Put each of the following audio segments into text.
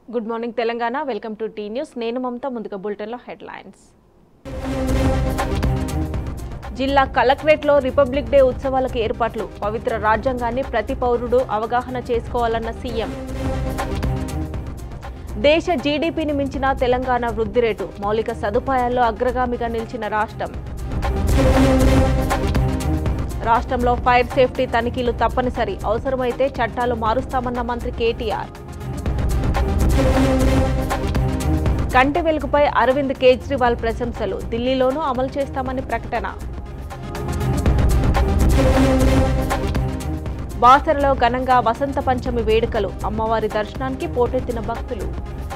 good morning Telangana welcome to T News నేను మమత ముందుగా బులెటిన్లో హెడ్లైన్స్ జిల్లా కలెక్టరేట్లో రిపబ్లిక్ డే ఉత్సవాలకు ఏర్పాట్లు పవిత్ర రాజ్యాంగాన్ని ప్రతి పౌరుడు అవగాహన చేసుకోవాలన్న సీఎం దేశ జీడీపీని మించిన తెలంగాణ వృద్ధి రేటు మౌలిక సదుపాయాల్లో అగ్రగామిగా నిలిచిన రాష్ట్రం రాష్ట్రంలో ఫైర్ సేఫ్టీ తనిఖీలు తప్పనిసరి అవసరమైతే చట్టాలు మారుస్తామన్న మంత్రి కేటీఆర్ కంటి వెలుగుపై అరవింద్ కేజ్రీవాల్ ప్రశంసలు ఢిల్లీలోనూ అమలు చేస్తామని ప్రకటన బాసరలో ఘనంగా వసంత పంచమి వేడుకలు అమ్మవారి దర్శనానికి పోటెత్తిన భక్తులు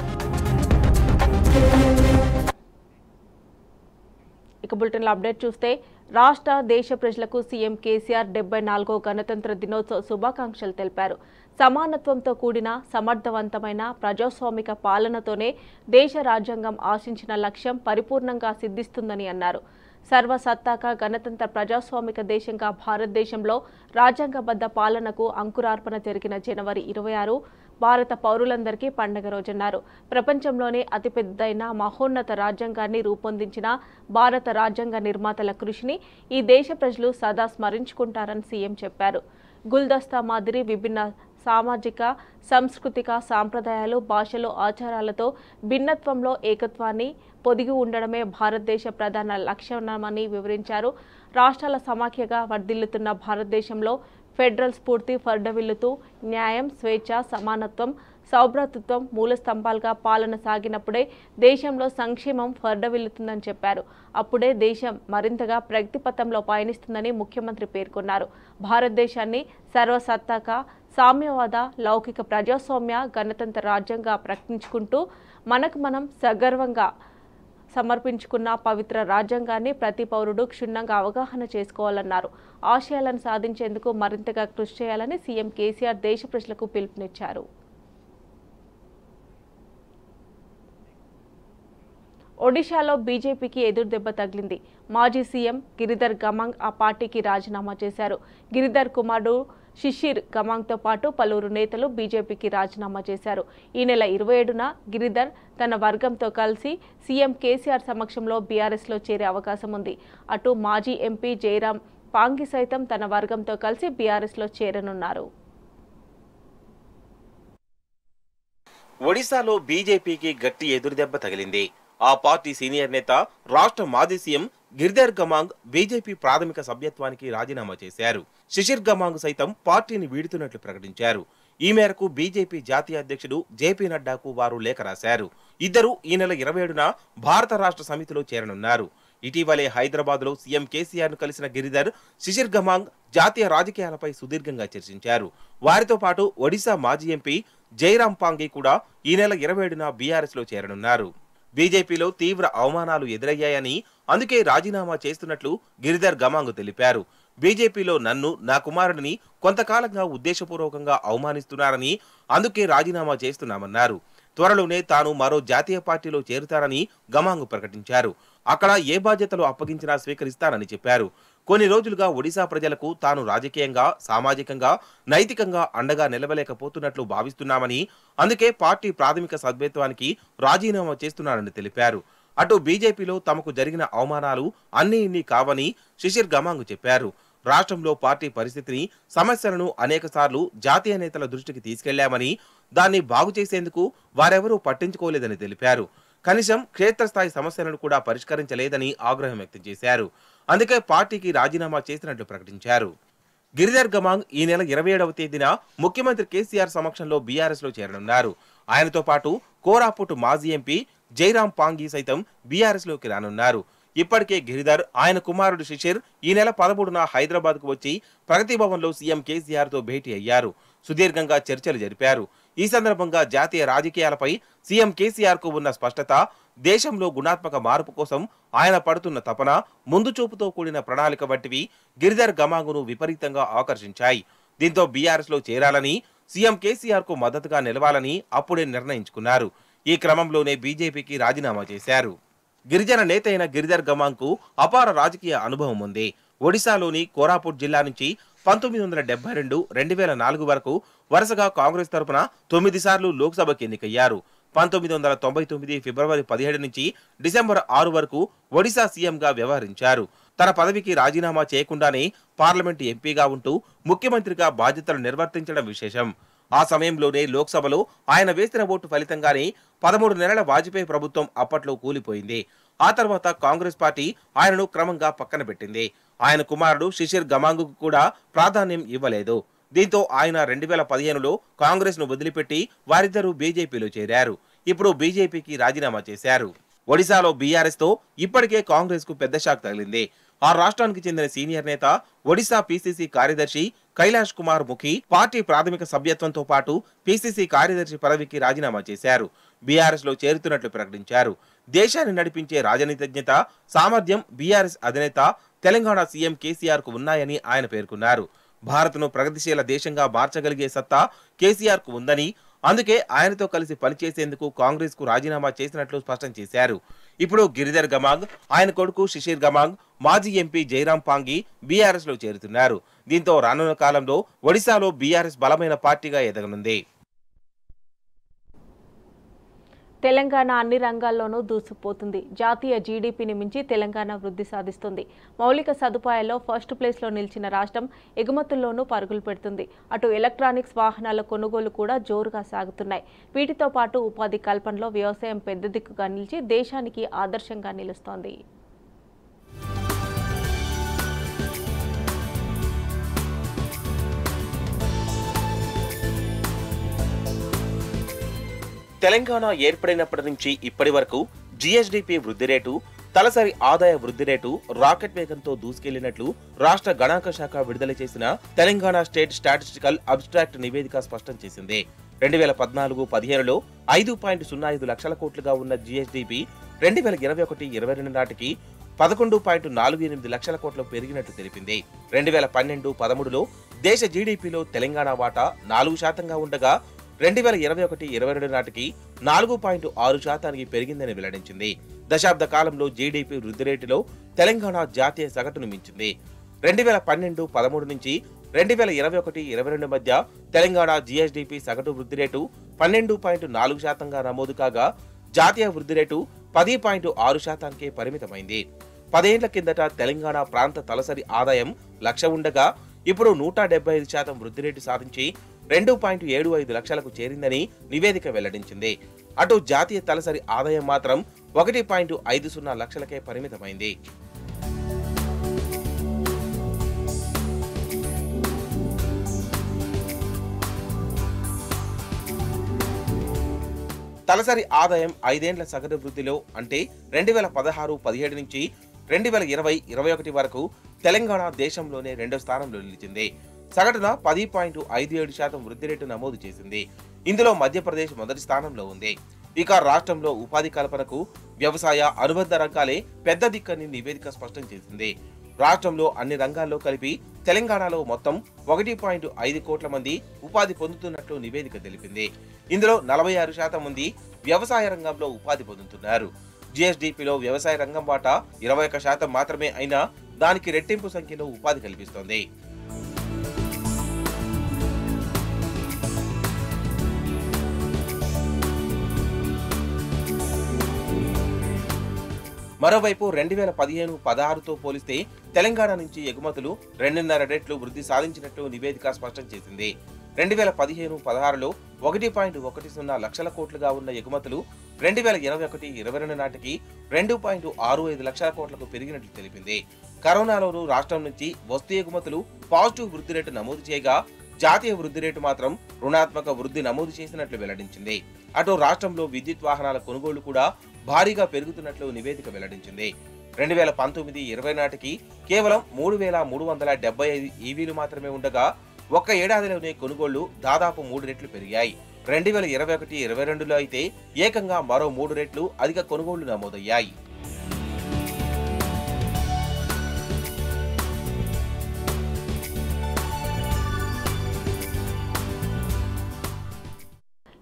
ఇక బులెటిన్లో అప్డేట్ చూస్తే రాష్ట్ర దేశ ప్రజలకు సీఎం కేసీఆర్ డెబ్బై నాలుగో గణతంత్ర దినోత్సవ శుభాకాంక్షలు తెలిపారు సమానత్వంతో కూడిన సమర్థవంతమైన ప్రజాస్వామిక పాలనతోనే దేశ రాజ్యాంగం ఆశించిన లక్ష్యం పరిపూర్ణంగా సిద్ధిస్తుందని అన్నారు సర్వసత్తాక గణతంత్ర ప్రజాస్వామిక దేశంగా భారతదేశంలో రాజ్యాంగబద్ధ పాలనకు అంకురార్పణ జరిగిన జనవరి ఇరవై ఆరు భారత పౌరులందరికీ పండగ రోజన్నారు ప్రపంచంలోనే అతిపెద్దైన మహోన్నత రాజ్యాంగాన్ని రూపొందించిన భారత రాజ్యాంగ నిర్మాతల కృషిని ఈ దేశ ప్రజలు సదా స్మరించుకుంటారని సీఎం చెప్పారు గుల్దస్తా మాదిరి విభిన్న సామాజిక సాంస్కృతిక సాంప్రదాయాలు భాషలు ఆచారాలతో భిన్నత్వంలో ఏకత్వాన్ని పొదిగి ఉండడమే భారతదేశ ప్రధాన లక్ష్యమని వివరించారు రాష్ట్రాల సమాఖ్యగా వర్ధిల్లుతున్న భారతదేశంలో ఫెడరల్ స్ఫూర్తి ఫర్డవిల్లుతూ న్యాయం స్వేచ్ఛ సమానత్వం సౌభ్రతత్వం మూల స్తంభాలుగా పాలన సాగినప్పుడే దేశంలో సంక్షేమం ఫర్డవిల్లుతుందని చెప్పారు అప్పుడే దేశం మరింతగా ప్రగతి పథంలో పయనిస్తుందని ముఖ్యమంత్రి పేర్కొన్నారు భారతదేశాన్ని సర్వసత్తాక సామ్యవాద లౌకిక ప్రజాస్వామ్య గణతంత్ర రాజ్యంగా ప్రకటించుకుంటూ మనకు మనం సగర్వంగా సమర్పించుకున్న పవిత్ర రాజ్యాంగాన్ని ప్రతి పౌరుడు క్షుణ్ణంగా అవగాహన చేసుకోవాలన్నారు ఆశయాలను సాధించేందుకు మరింతగా కృషి చేయాలని సీఎం కేసీఆర్ దేశ ప్రజలకు పిలుపునిచ్చారు ఒడిశాలో బీజేపీకి ఎదురుదెబ్బ తగిలింది మాజీ సీఎం గిరిధర్ గమాంగ్ ఆ పార్టీకి రాజీనామా చేశారు గిరిధర్ కుమారుడు శిషిర్ గమాంగ్తో పాటు పలువురు నేతలు బీజేపీకి రాజీనామా చేశారు ఈ నెల ఇరవై ఏడున గిరిధర్ తన వర్గంతో కలిసి సీఎం కేసీఆర్ సమక్షంలో బీఆర్ఎస్లో చేరే అవకాశం ఉంది అటు మాజీ ఎంపీ జయరాం పాంగి సైతం తన వర్గంతో కలిసి బీఆర్ఎస్లో చేరనున్నారు ఒడిశాలో బీజేపీకి గట్టి ఎదురుదెబ్బ తగిలింది ఆ పార్టీ సీనియర్ నేత రాష్ట్ర మాజీ సీఎం గిరిధర్ గమాంగ్ బీజేపీ ప్రాథమిక సభ్యత్వానికి రాజీనామా చేశారు శిశిర్ గమాంగ్ సైతం పార్టీని వీడుతున్నట్లు ప్రకటించారు ఈ మేరకు బీజేపీ జాతీయ అధ్యక్షుడు జేపీ నడ్డాకు వారు లేఖ రాశారు ఇద్దరు ఈ నెల ఇరవై ఏడున భారత రాష్ట్ర సమితిలో చేరనున్నారు ఇటీవలే హైదరాబాద్ లో సీఎం కేసీఆర్ ను కలిసిన గిరిధర్ శిశిర్ గమాంగ్ జాతీయ రాజకీయాలపై సుదీర్ఘంగా చర్చించారు వారితో పాటు ఒడిశా మాజీ ఎంపీ జైరాం పాంగి కూడా ఈ నెల ఇరవై ఏడున బీఆర్ఎస్ లో చేరనున్నారు బీజేపీలో తీవ్ర అవమానాలు ఎదురయ్యాయని అందుకే రాజీనామా చేస్తున్నట్లు గిరిధర్ గమాంగ్ తెలిపారు బీజేపీలో నన్ను నా కుమారుడిని కొంతకాలంగా ఉద్దేశపూర్వకంగా అవమానిస్తున్నారని అందుకే రాజీనామా చేస్తున్నామన్నారు త్వరలోనే తాను మరో జాతీయ పార్టీలో చేరుతారని గమాంగ్ ప్రకటించారు అక్కడ ఏ బాధ్యతలు అప్పగించినా స్వీకరిస్తానని చెప్పారు కొన్ని రోజులుగా ఒడిశా ప్రజలకు తాను రాజకీయంగా సామాజికంగా నైతికంగా అండగా నిలవలేకపోతున్నట్లు భావిస్తున్నామని అందుకే పార్టీ ప్రాథమిక సభ్యత్వానికి రాజీనామా చేస్తున్నానని తెలిపారు అటు బీజేపీలో తమకు జరిగిన అవమానాలు అన్నీ ఇన్ని కావని శిశిర్ గమాంగ్ చెప్పారు రాష్ట్రంలో పార్టీ పరిస్థితిని సమస్యలను అనేక సార్లు జాతీయ నేతల దృష్టికి తీసుకెళ్లామని దాన్ని బాగు చేసేందుకు వారెవరూ పట్టించుకోలేదని తెలిపారు కనీసం క్షేత్రస్థాయి సమస్యలను కూడా పరిష్కరించలేదని ఆగ్రహం వ్యక్తం చేశారు అందుకే పార్టీకి రాజీనామా చేసినట్లు ప్రకటించారు గిరిధర్ గమాంగ్ ఈ నెల ఇరవై ఏడవ తేదీన ముఖ్యమంత్రి కేసీఆర్ సమక్షంలో బీఆర్ఎస్ లో చేరనున్నారు ఆయనతో పాటు కోరాపుట్ మాజీ ఎంపీ జైరాం పాంగి సైతం బీఆర్ఎస్ లోకి రానున్నారు ఇప్పటికే గిరిధర్ ఆయన కుమారుడు శిశిర్ ఈ నెల పదమూడున హైదరాబాద్ కు వచ్చి ప్రగతి భవన్ లో సీఎం కేసీఆర్ తో భేటీ అయ్యారు సుదీర్ఘంగా చర్చలు జరిపారు ఈ సందర్భంగా జాతీయ రాజకీయాలపై సీఎం కేసీఆర్ కు ఉన్న స్పష్టత దేశంలో గుణాత్మక మార్పు కోసం ఆయన పడుతున్న తపన ముందు చూపుతో కూడిన ప్రణాళిక వంటివి గిరిధర్ గమాంగును విపరీతంగా ఆకర్షించాయి దీంతో బీఆర్ఎస్ లో చేరాలని సీఎం కేసీఆర్ కు మద్దతుగా నిలవాలని అప్పుడే నిర్ణయించుకున్నారు ఈ క్రమంలోనే బీజేపీకి రాజీనామా చేశారు గిరిజన నేత అయిన గిరిధర్ గమాంగ్ కు అపార రాజకీయ అనుభవం ఉంది ఒడిశాలోని కోరాపుట్ జిల్లా నుంచి పంతొమ్మిది వందల డెబ్బై రెండు రెండు వేల నాలుగు వరకు వరుసగా కాంగ్రెస్ తరపున తొమ్మిది సార్లు లోక్సభకి ఎన్నికయ్యారు పంతొమ్మిది వందల తొంభై తొమ్మిది ఫిబ్రవరి పదిహేడు నుంచి డిసెంబర్ ఆరు వరకు ఒడిశా సీఎంగా వ్యవహరించారు తన పదవికి రాజీనామా చేయకుండానే పార్లమెంటు ఎంపీగా ఉంటూ ముఖ్యమంత్రిగా బాధ్యతలు నిర్వర్తించడం విశేషం ఆ సమయంలోనే లోక్సభలో ఆయన వేసిన ఓటు ఫలితంగానే పదమూడు నెలల వాజ్పేయి ప్రభుత్వం అప్పట్లో కూలిపోయింది ఆ తర్వాత కాంగ్రెస్ పార్టీ ఆయనను క్రమంగా పక్కన పెట్టింది ఆయన కుమారుడు శిశిర్ గమాంగుకు కూడా ప్రాధాన్యం ఇవ్వలేదు దీంతో ఆయన రెండు వేల పదిహేనులో కాంగ్రెస్ ను వదిలిపెట్టి వారిద్దరూ బీజేపీలో చేరారు ఇప్పుడు బీజేపీకి రాజీనామా చేశారు ఒడిశాలో బీఆర్ఎస్ తో ఇప్పటికే కాంగ్రెస్ కు పెద్ద షాక్ తగిలింది ఆ రాష్ట్రానికి చెందిన సీనియర్ నేత ఒడిశా పీసీసీ కార్యదర్శి కైలాష్ కుమార్ ముఖి పార్టీ ప్రాథమిక సభ్యత్వంతో పాటు పీసీసీ కార్యదర్శి పదవికి రాజీనామా చేశారు బీఆర్ఎస్ లో చేరుతున్నట్లు ప్రకటించారు దేశాన్ని నడిపించే రాజనీతిజ్ఞత సామర్థ్యం బీఆర్ఎస్ అధినేత తెలంగాణ సీఎం కేసీఆర్ కు ఉన్నాయని ఆయన పేర్కొన్నారు భారత్ను ప్రగతిశీల దేశంగా మార్చగలిగే సత్తా కేసీఆర్ కు ఉందని అందుకే ఆయనతో కలిసి పనిచేసేందుకు కాంగ్రెస్ కు రాజీనామా చేసినట్లు స్పష్టం చేశారు ఇప్పుడు గిరిధర్ గమాంగ్ ఆయన కొడుకు శిశిర్ గమాంగ్ మాజీ ఎంపీ జైరాం పాంగి బీఆర్ఎస్ లో చేరుతున్నారు దీంతో రానున్న కాలంలో ఒడిశాలో బీఆర్ఎస్ బలమైన పార్టీగా ఎదగనుంది తెలంగాణ అన్ని రంగాల్లోనూ దూసుకుపోతుంది జాతీయ జీడీపీని మించి తెలంగాణ వృద్ధి సాధిస్తుంది మౌలిక సదుపాయాల్లో ఫస్ట్ ప్లేస్లో నిలిచిన రాష్ట్రం ఎగుమతుల్లోనూ పరుగులు పెడుతుంది అటు ఎలక్ట్రానిక్స్ వాహనాల కొనుగోలు కూడా జోరుగా సాగుతున్నాయి వీటితో పాటు ఉపాధి కల్పనలో వ్యవసాయం పెద్ద దిక్కుగా నిలిచి దేశానికి ఆదర్శంగా నిలుస్తోంది తెలంగాణ ఏర్పడినప్పటి నుంచి ఇప్పటి వరకు జీఎస్డీపీ వృద్ధి రేటు తలసరి ఆదాయ వృద్ధి రేటు రాకెట్ వేగంతో దూసుకెళ్లినట్లు రాష్ట్ర గణాంక శాఖ విడుదల చేసిన తెలంగాణ స్టేట్ స్టాటిస్టికల్ అబ్స్ట్రాక్ట్ నివేదిక స్పష్టం చేసింది రెండు వేల పద్నాలుగు పదిహేనులో ఐదు పాయింట్ సున్నా ఐదు లక్షల కోట్లుగా ఉన్న జీఎస్డీపీ రెండు వేల ఇరవై ఒకటి ఇరవై రెండు నాటికి పదకొండు పాయింట్ నాలుగు ఎనిమిది లక్షల కోట్లు పెరిగినట్టు తెలిపింది రెండు వేల పన్నెండు పదమూడులో దేశ జీడీపీలో తెలంగాణ వాటా నాలుగు శాతంగా ఉండగా రెండు వేల ఇరవై ఒకటి ఇరవై రెండు నాటికి నాలుగు పాయింట్ ఆరు శాతానికి పెరిగిందని వెల్లడించింది దశాబ్ద కాలంలో జీడీపీ వృద్ధి రేటులో తెలంగాణ జాతీయ సగటును మించింది రెండు వేల పన్నెండు పదమూడు నుంచి రెండు వేల ఇరవై ఒకటి ఇరవై రెండు మధ్య తెలంగాణ జీఎస్డీపీ సగటు వృద్ధి రేటు పన్నెండు పాయింట్ నాలుగు శాతంగా నమోదు కాగా జాతీయ వృద్ధి రేటు పది పాయింట్ ఆరు శాతానికే పరిమితమైంది పదేళ్ల కిందట తెలంగాణ ప్రాంత తలసరి ఆదాయం లక్ష ఉండగా ఇప్పుడు నూట డెబ్బై ఐదు శాతం వృద్ధి రేటు సాధించి రెండు పాయింట్ ఏడు ఐదు లక్షలకు చేరిందని నివేదిక వెల్లడించింది అటు జాతీయ తలసరి ఆదాయం మాత్రం ఒకటి పాయింట్ ఐదు సున్నా లక్షలకే పరిమితమైంది తలసరి ఆదాయం ఐదేండ్ల సగటు వృద్ధిలో అంటే రెండు వేల పదహారు పదిహేడు నుంచి రెండు వేల ఇరవై ఇరవై ఒకటి వరకు తెలంగాణ దేశంలోనే రెండో స్థానంలో నిలిచింది సగటున పది పాయింట్ ఐదు ఏడు శాతం వృద్ధి రేటు నమోదు చేసింది ఇందులో మధ్యప్రదేశ్ మొదటి స్థానంలో ఉంది ఇక రాష్ట్రంలో ఉపాధి కల్పనకు వ్యవసాయ అనుబంధ రంగాలే పెద్ద దిక్కని నివేదిక స్పష్టం చేసింది రాష్ట్రంలో అన్ని రంగాల్లో కలిపి తెలంగాణలో మొత్తం ఒకటి పాయింట్ ఐదు కోట్ల మంది ఉపాధి పొందుతున్నట్లు నివేదిక తెలిపింది ఇందులో నలభై ఆరు శాతం మంది వ్యవసాయ రంగంలో ఉపాధి పొందుతున్నారు జిఎస్డిపిలో వ్యవసాయ రంగం వాటా ఇరవై ఒక్క శాతం మాత్రమే అయినా దానికి రెట్టింపు సంఖ్యలో ఉపాధి కల్పిస్తోంది మరోవైపు రెండు వేల పదిహేను పదహారుతో పోలిస్తే తెలంగాణ నుంచి ఎగుమతులు రెండున్నర రెట్లు వృద్ధి సాధించినట్టు నివేదిక స్పష్టం చేసింది రెండు వేల పదిహేను పదహారులో ఒకటి పాయింట్ ఒకటి సున్నా లక్షల కోట్లుగా ఉన్న ఎగుమతులు రెండు వేల ఇరవై ఒకటి ఇరవై రెండు నాటికి రెండు పాయింట్ ఆరు ఐదు లక్షల కోట్లకు పెరిగినట్లు తెలిపింది కరోనాలోనూ రాష్ట్రం నుంచి వస్తు ఎగుమతులు పాజిటివ్ వృద్ధి రేటు నమోదు చేయగా జాతీయ వృద్ధి రేటు మాత్రం రుణాత్మక వృద్ధి నమోదు చేసినట్లు వెల్లడించింది అటు రాష్ట్రంలో విద్యుత్ వాహనాల కొనుగోలు కూడా భారీగా పెరుగుతున్నట్లు నివేదిక వెల్లడించింది రెండు వేల పంతొమ్మిది ఇరవై నాటికి కేవలం మూడు వేల మూడు వందల డెబ్బై ఐదు ఈవీలు మాత్రమే ఉండగా ఒక్క ఏడాదిలోనే కొనుగోళ్లు దాదాపు మూడు రెట్లు పెరిగాయి రెండు వేల ఇరవై ఒకటి ఇరవై రెండులో అయితే ఏకంగా మరో మూడు రెట్లు అధిక కొనుగోళ్లు నమోదయ్యాయి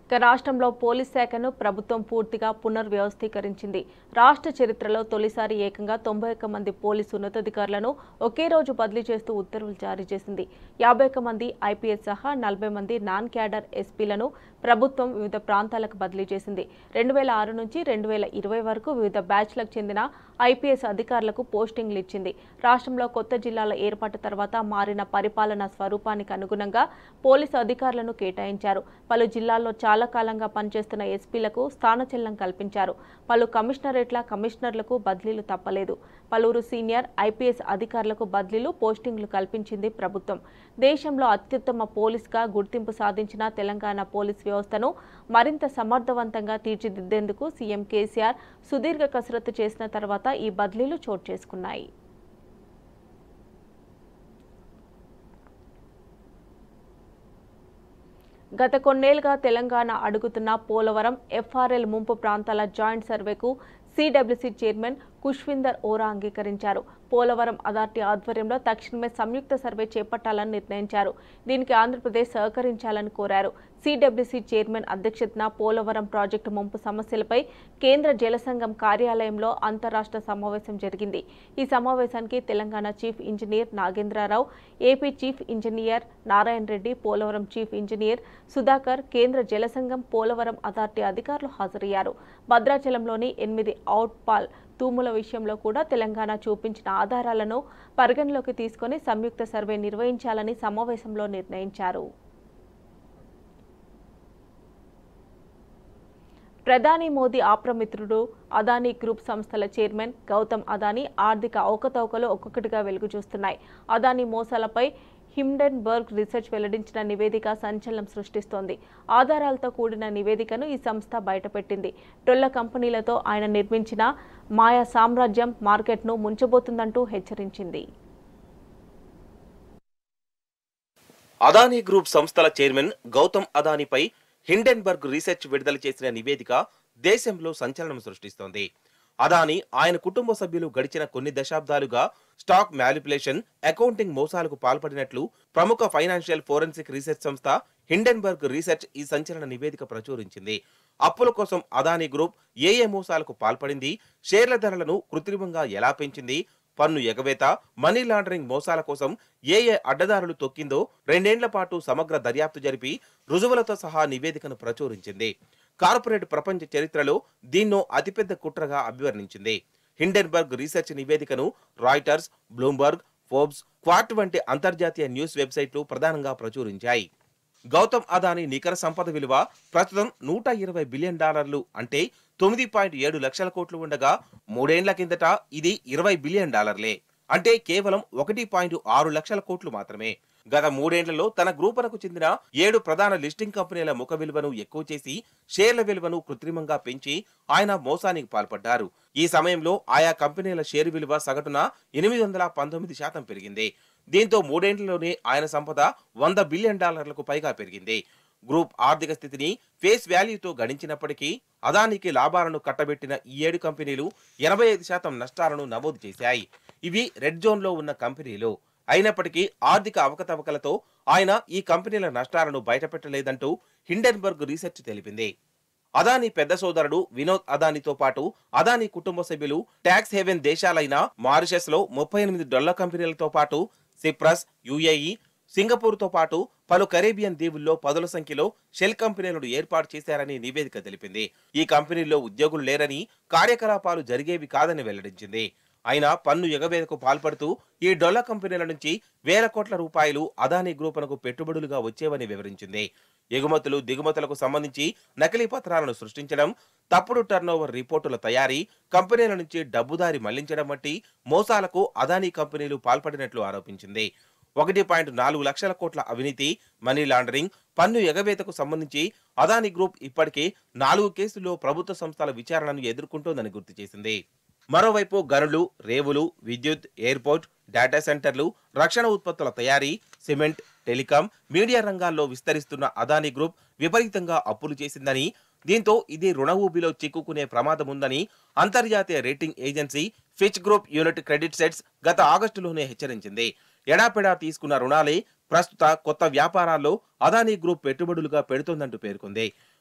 ఇక రాష్ట్రంలో పోలీస్ శాఖను ప్రభుత్వం పూర్తిగా పునర్వ్యవస్థీకరించింది రాష్ట్ర చరిత్రలో తొలిసారి ఏకంగా తొంభై ఒక్క మంది పోలీసు ఉన్నతాధికారులను ఒకే రోజు బదిలీ చేస్తూ ఉత్తర్వులు జారీ చేసింది యాభై ఒక్క మంది ఐపీఎస్ సహా నలభై మంది నాన్ క్యాడర్ ఎస్పీలను ప్రభుత్వం వివిధ ప్రాంతాలకు బదిలీ చేసింది రెండు వేల ఆరు నుంచి రెండు వేల ఇరవై వరకు వివిధ బ్యాచ్లకు చెందిన ఐపీఎస్ అధికారులకు పోస్టింగ్లు ఇచ్చింది రాష్ట్రంలో కొత్త జిల్లాల ఏర్పాటు తర్వాత మారిన పరిపాలనా స్వరూపానికి అనుగుణంగా పోలీసు అధికారులను కేటాయించారు పలు జిల్లాల్లో చాలా కాలంగా పనిచేస్తున్న ఎస్పీలకు స్థానచలనం కల్పించారు పలు కమిషనరేట్ల కమిషనర్లకు బదిలీలు తప్పలేదు పలువురు సీనియర్ ఐపీఎస్ అధికారులకు బదిలీలు పోస్టింగ్లు కల్పించింది ప్రభుత్వం దేశంలో అత్యుత్తమ పోలీస్గా గుర్తింపు సాధించిన తెలంగాణ పోలీస్ వ్యవస్థను మరింత సమర్థవంతంగా తీర్చిదిద్దేందుకు సీఎం కేసీఆర్ సుదీర్ఘ కసరత్తు చేసిన తర్వాత ఈ బదిలీలు చోటు చేసుకున్నాయి గత కొన్నేళ్లుగా తెలంగాణ అడుగుతున్న పోలవరం ఎఫ్ఆర్ఎల్ ముంపు ప్రాంతాల జాయింట్ సర్వేకు సిడబ్ల్యూసీ చైర్మన్ కుష్విందర్ ఓరా అంగీకరించారు పోలవరం అథారిటీ ఆధ్వర్యంలో తక్షణమే సంయుక్త సర్వే చేపట్టాలని నిర్ణయించారు దీనికి ఆంధ్రప్రదేశ్ సహకరించాలని కోరారు సిడబ్ల్యూసీ చైర్మన్ అధ్యక్షతన పోలవరం ప్రాజెక్టు ముంపు సమస్యలపై కేంద్ర జలసంఘం కార్యాలయంలో అంతరాష్ట్ర సమావేశం జరిగింది ఈ సమావేశానికి Telangana chief engineer Nagendrarao AP chief engineer Narayana Reddy Polavaram chief engineer Sudhakar కేంద్ర జలసంఘం పోలవరం అథారిటీ అధికారులు హాజరయ్యారు భద్రాచలంలోని ఎనిమిది అవుట్ పాల్ తూముల విషయంలో కూడా తెలంగాణ చూపించిన ఆధారాలను పరిగణలోకి తీసుకొని సంయుక్త సర్వే నిర్వహించాలని సమావేశంలో నిర్ణయించారు ప్రధాని మోదీ ఆప్రమిత్రుడు అదానీ గ్రూప్ సంస్థల చైర్మన్ గౌతమ్ అదానీ ఆర్థిక అవకతవకలు ఒక్కొక్కటిగా వెలుగు చూస్తున్నాయి అదానీ మోసాలపై హిమ్డెన్బర్గ్ రీసెర్చ్ వెల్లడించిన నివేదిక సంచలనం సృష్టిస్తోంది ఆధారాలతో కూడిన నివేదికను ఈ సంస్థ బయటపెట్టింది డొల్ల కంపెనీలతో ఆయన నిర్మించిన మాయా సామ్రాజ్యం మార్కెట్ను ముంచబోతుందంటూ హెచ్చరించింది అదానీ గ్రూప్ సంస్థల చైర్మన్ గౌతమ్ అదానీపై హిండెన్బర్గ్ రీసెర్చ్ విడుదల చేసిన నివేదిక దేశంలో సంచలనం సృష్టిస్తోంది అదానీ ఆయన కుటుంబ సభ్యులు గడిచిన కొన్ని దశాబ్దాలుగా స్టాక్ మ్యాలిపులేషన్ అకౌంటింగ్ మోసాలకు పాల్పడినట్లు ప్రముఖ ఫైనాన్షియల్ ఫోరెన్సిక్ రీసెర్చ్ సంస్థ హిండెన్బర్గ్ రీసెర్చ్ ఈ సంచలన నివేదిక ప్రచురించింది అప్పుల కోసం అదానీ గ్రూప్ ఏ ఏ మోసాలకు పాల్పడింది షేర్ల ధరలను కృత్రిమంగా ఎలా పెంచింది పన్ను ఎగవేత మనీ లాండరింగ్ మోసాల కోసం ఏ ఏ అడ్డదారులు తొక్కిందో రెండేండ్ల పాటు సమగ్ర దర్యాప్తు జరిపి రుజువులతో సహా నివేదికను ప్రచురించింది కార్పొరేట్ ప్రపంచ చరిత్రలో దీన్నో అతిపెద్ద కుట్రగా అభివర్ణించింది హిండెన్బర్గ్ రీసెర్చ్ నివేదికను రాయిటర్స్ బ్లూంబర్గ్ ఫోర్బ్స్ క్వార్ట్ వంటి అంతర్జాతీయ న్యూస్ వెబ్సైట్లు ప్రధానంగా ప్రచురించాయి గౌతమ్ అదానీ నికర సంపద విలువ ప్రస్తుతం నూట ఇరవై బిలియన్ డాలర్లు అంటే తొమ్మిది పాయింట్ ఏడు లక్షల కోట్లు ఉండగా మూడేండ్ల కిందట ఇది ఇరవై బిలియన్ డాలర్లే అంటే కేవలం ఒకటి పాయింట్ ఆరు లక్షల కోట్లు మాత్రమే గత మూడేండ్లలో తన గ్రూపులకు చెందిన ఏడు ప్రధాన లిస్టింగ్ కంపెనీల ముఖ విలువను ఎక్కువ చేసి షేర్ల విలువను కృత్రిమంగా పెంచి ఆయన మోసానికి పాల్పడ్డారు ఈ సమయంలో ఆయా కంపెనీల షేరు విలువ సగటున ఎనిమిది వందల పంతొమ్మిది శాతం పెరిగింది దీంతో మూడేండ్లలోనే ఆయన సంపద వంద బిలియన్ డాలర్లకు పైగా పెరిగింది గ్రూప్ ఆర్థిక స్థితిని ఫేస్ వాల్యూతో గణించినప్పటికీ అదానికి లాభాలను కట్టబెట్టిన ఈ ఏడు కంపెనీలు ఎనభై ఐదు శాతం నష్టాలను నమోదు చేశాయి ఇవి రెడ్ జోన్లో ఉన్న కంపెనీలు అయినప్పటికీ ఆర్థిక అవకతవకలతో ఆయన ఈ కంపెనీల నష్టాలను బయటపెట్టలేదంటూ హిండెన్బర్గ్ రీసెర్చ్ తెలిపింది అదానీ పెద్ద సోదరుడు వినోద్ అదానీతో పాటు అదానీ కుటుంబ సభ్యులు ట్యాక్స్ హేవెన్ దేశాలైన మారిషస్ లో ముప్పై ఎనిమిది డొల్ల కంపెనీలతో పాటు సిప్రస్ యుఏఈ సింగపూర్ తో పాటు పలు కరేబియన్ దీవుల్లో పదుల సంఖ్యలో షెల్ కంపెనీలను ఏర్పాటు చేశారని నివేదిక తెలిపింది ఈ కంపెనీల్లో ఉద్యోగులు లేరని కార్యకలాపాలు జరిగేవి కాదని వెల్లడించింది అయినా పన్ను ఎగవేతకు పాల్పడుతూ ఈ డొల్ల కంపెనీల నుంచి వేల కోట్ల రూపాయలు అదానీ గ్రూపునకు పెట్టుబడులుగా వచ్చేవని వివరించింది ఎగుమతులు దిగుమతులకు సంబంధించి నకిలీ పత్రాలను సృష్టించడం తప్పుడు టర్నోవర్ రిపోర్టుల తయారీ కంపెనీల నుంచి డబ్బుదారి మళ్లించడం వంటి మోసాలకు అదానీ కంపెనీలు పాల్పడినట్లు ఆరోపించింది ఒకటి పాయింట్ నాలుగు లక్షల కోట్ల అవినీతి మనీ లాండరింగ్ పన్ను ఎగవేతకు సంబంధించి అదానీ గ్రూప్ ఇప్పటికే నాలుగు కేసుల్లో ప్రభుత్వ సంస్థల విచారణను ఎదుర్కొంటోందని గుర్తు చేసింది మరోవైపు గనులు రేవులు విద్యుత్ ఎయిర్పోర్ట్ డేటా సెంటర్లు రక్షణ ఉత్పత్తుల తయారీ సిమెంట్ టెలికాం మీడియా రంగాల్లో విస్తరిస్తున్న అదానీ గ్రూప్ విపరీతంగా అప్పులు చేసిందని దీంతో ఇది రుణ ఊబిలో చిక్కుకునే ప్రమాదం ఉందని అంతర్జాతీయ rating agency Fitch group unit credit sights గత ఆగస్టులోనే హెచ్చరించింది ఎడాపెడా తీసుకున్న రుణాలే ప్రస్తుత కొత్త వ్యాపారాల్లో అదానీ గ్రూప్ పెట్టుబడులుగా పెడుతోందంటూ పేర్కొంది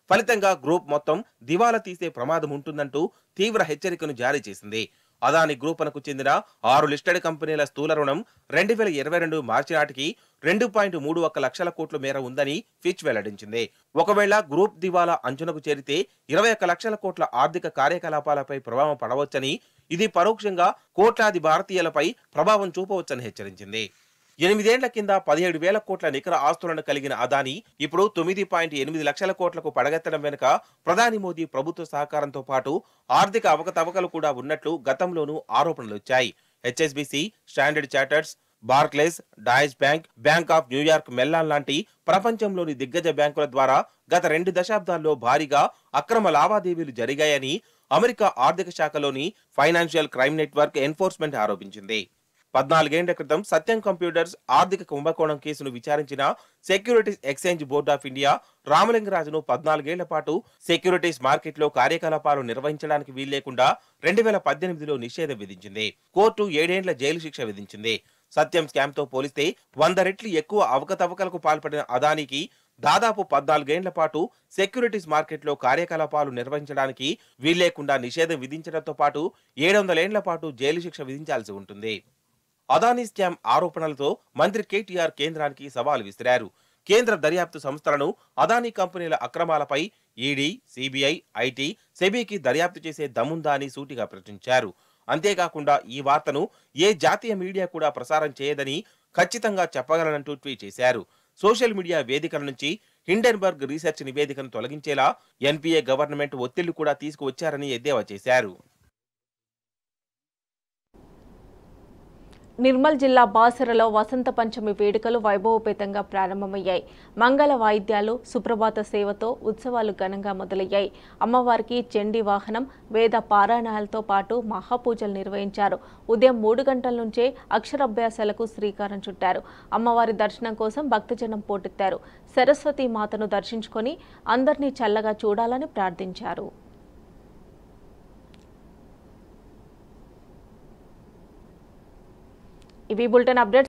ఫలితంగా గ్రూప్ మొత్తం దివాలా తీసే ప్రమాదం ఉంటుందంటూ తీవ్ర హెచ్చరికను జారీ చేసింది అదాని గ్రూపునకు చెందిన ఆరు లిస్టెడ్ కంపెనీల స్థూల రుణం రెండు వేల ఇరవై రెండు మార్చి నాటికి రెండు పాయింట్ మూడు ఒక్క లక్షల కోట్ల మేర ఉందని ఫిచ్ వెల్లడించింది ఒకవేళ గ్రూప్ దివాలా అంచునకు చేరితే ఇరవై ఒక్క లక్షల కోట్ల ఆర్థిక కార్యకలాపాలపై ప్రభావం పడవచ్చని ఇది పరోక్షంగా కోట్లాది భారతీయులపై ప్రభావం చూపవచ్చని హెచ్చరించింది ఎనిమిదేండ్ల కింద పదిహేడు వేల కోట్ల నికర ఆస్తులను కలిగిన అదాని ఇప్పుడు తొమ్మిది పాయింట్ ఎనిమిది లక్షల కోట్లకు పడగెత్తడం వెనుక ప్రధాని మోదీ ప్రభుత్వ సహకారంతో పాటు ఆర్థిక అవకతవకలు కూడా ఉన్నట్లు గతంలోనూ ఆరోపణలు వచ్చాయి HSBC Standard Charters Barclays Deutsche bank bank of New York Mellon లాంటి ప్రపంచంలోని దిగ్గజ బ్యాంకుల ద్వారా గత రెండు దశాబ్దాల్లో భారీగా అక్రమ లావాదేవీలు జరిగాయని అమెరికా ఆర్థిక శాఖలోని ఫైనాన్షియల్ క్రైమ్ నెట్వర్క్ ఎన్ఫోర్స్మెంట్ ఆరోపించింది పద్నాలుగేండ్ల క్రితం సత్యం కంప్యూటర్స్ ఆర్థిక కుంభకోణం కేసును విచారించిన securities exchange board of India రామలింగరాజును పద్నాలుగేళ్ల పాటు సెక్యూరిటీస్ మార్కెట్లో కార్యకలాపాలు నిర్వహించడానికి వీల్లేకుండా రెండు వేల పద్దెనిమిదిలో నిషేధం విధించింది కోర్టు ఏడేండ్ల జైలు శిక్ష విధించింది సత్యం స్కామ్ తో పోలిస్తే వంద రెట్లు ఎక్కువ అవకతవకలకు పాల్పడిన అదానికి దాదాపు పద్నాలుగేండ్ల పాటు సెక్యూరిటీస్ మార్కెట్లో కార్యకలాపాలు నిర్వహించడానికి వీల్లేకుండా నిషేధం విధించడంతో పాటు ఏడు వందలేండ్ల పాటు జైలు శిక్ష విధించాల్సి ఉంటుంది అదానీ స్కామ్ ఆరోపణలతో మంత్రి కేటీఆర్ కేంద్రానికి సవాల్ విసిరారు కేంద్ర దర్యాప్తు సంస్థలను అదానీ కంపెనీల అక్రమాలపై ఈడీ సిబిఐ ఐటీ సెబీకి దర్యాప్తు చేసే దమ్ముందా అని సూటిగా ప్రశ్నించారు అంతేకాకుండా ఈ వార్తను ఏ జాతీయ మీడియా కూడా ప్రసారం చేయదని ఖచ్చితంగా చెప్పగలనంటూ ట్వీట్ చేశారు సోషల్ మీడియా వేదికల నుంచి హిండెన్బర్గ్ రీసెర్చ్ నివేదికను తొలగించేలా ఎన్పీఏ గవర్నమెంట్ ఒత్తిళ్లు కూడా తీసుకువచ్చారని ఎద్దేవా చేశారు నిర్మల్ జిల్లా బాసరలో వసంత పంచమి వేడుకలు వైభవపేతంగా ప్రారంభమయ్యాయి మంగళ వాయిద్యాలు సుప్రభాత సేవతో ఉత్సవాలు ఘనంగా మొదలయ్యాయి అమ్మవారికి చండీ వాహనం వేద పారాయణాలతో పాటు మహాపూజలు నిర్వహించారు ఉదయం మూడు గంటల నుంచే అక్షరాభ్యాసాలకు శ్రీకారం చుట్టారు అమ్మవారి దర్శనం కోసం భక్తజనం పోటెత్తారు సరస్వతి మాతను దర్శించుకొని అందరినీ చల్లగా చూడాలని ప్రార్థించారు ఇవి బులెటిన్ అప్డేట్స్